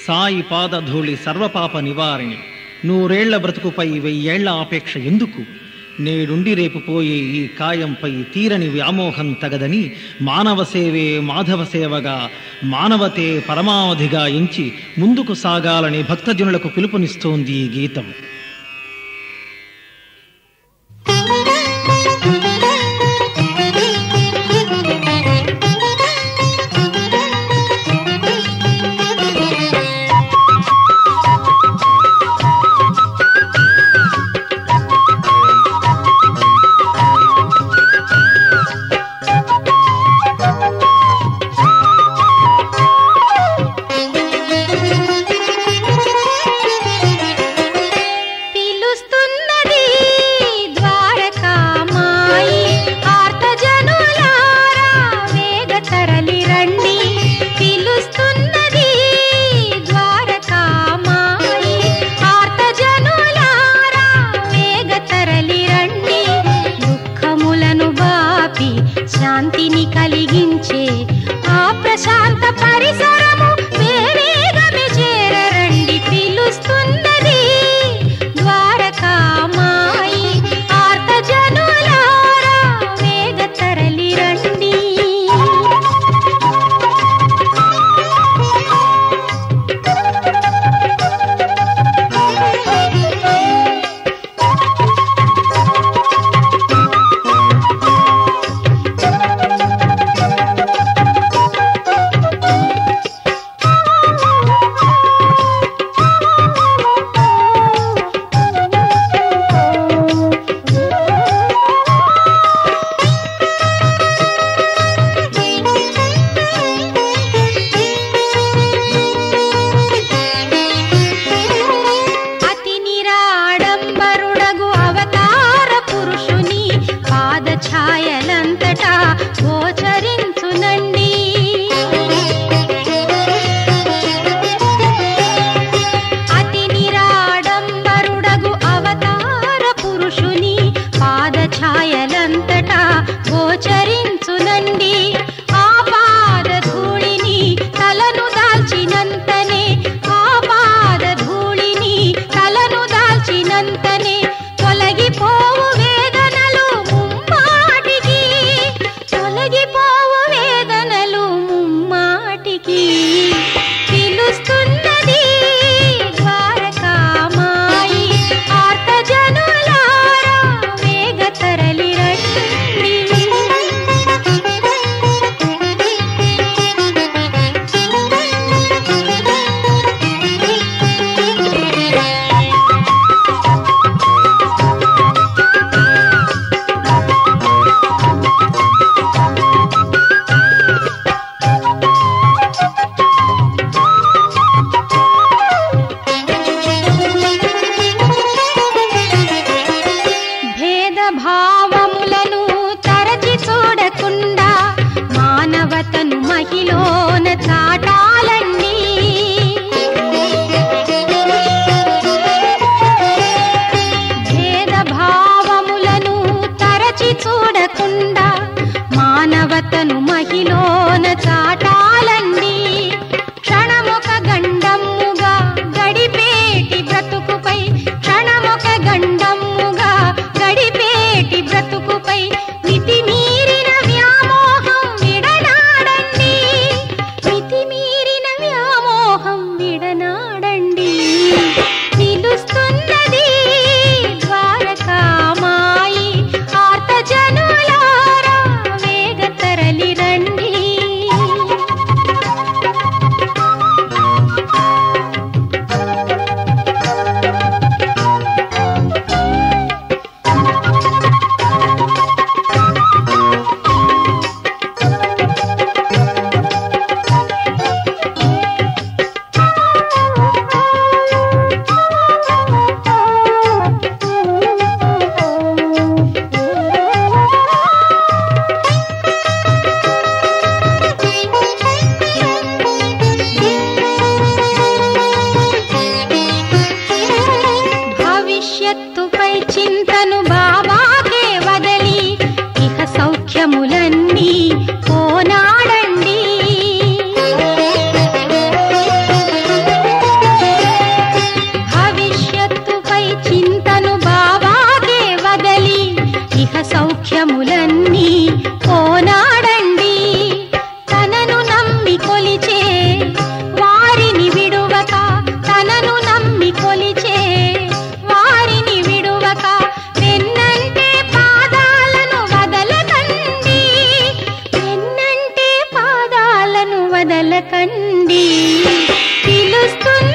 సాయి పాదధూళి సర్వపాప నివారిణి నూరేళ్ల బ్రతుకుపై వెయ్యేళ్ల ఆపేక్ష ఎందుకు నేడుండి రేపు పోయే ఈ కాయంపై తీరని వ్యామోహం తగదని మానవ సేవే మాధవ సేవగా మానవతే పరమావధిగా ఎంచి ముందుకు సాగాలని భక్తజనులకు పిలుపునిస్తోంది ఈ గీతం పిలుస్తున్నది ద్వారకామాయి ఆర్తజనులారా వేగ తరలి రండి పిలుస్తున్నది ద్వారకామాయి ఆర్తజనులారా వేగ తరలి రండి దుఃఖములను బాపి శాంతిని కలిగించే ఆ ప్రశాంత పరిసరము వేవేగమే చేరరండి పిలుస్తున్నది ద్వారకామాయి ఆర్తజనులారా వేగ తరలి రండి అతి నిరాడంబరుడగు అవతార పురుషుని పాద ఛాయలంతటా గోచరించునండి అతి నిరాడంబరుడగు అవతార పురుషుని పాద ఛాయలంతటా గోచరించునండి ఆ పాద ధూళిని తలను దాల్చినంతనే ఆ పాద ధూళిని తలను దాల్చినంతనే తొలగిపోవు వేదనలు ముమ్మాటికి తొలగిపోవు వేదనలు ముమ్మాటికి పిలుస్తున్నది ద్వారకామాయి ఆర్తజనులారా వేగ తరలి భేద భావములను తరచి చూడకుండా మానవతను మహిలోన చాటాలండి భేద భావములను తరచి చూడకుండా మానవతను మహిలోన చాటాలండి క్షణమొక గండమ్ముగా గడిపేటి బ్రతుకుపై క్షణమొక గండమ్ముగా గడిపేటి బ్రతుకుపై మితిమీరిన వ్యామోహం విడనాడండి మితిమీరిన వ్యా వదలకండి పిలుస్తున్న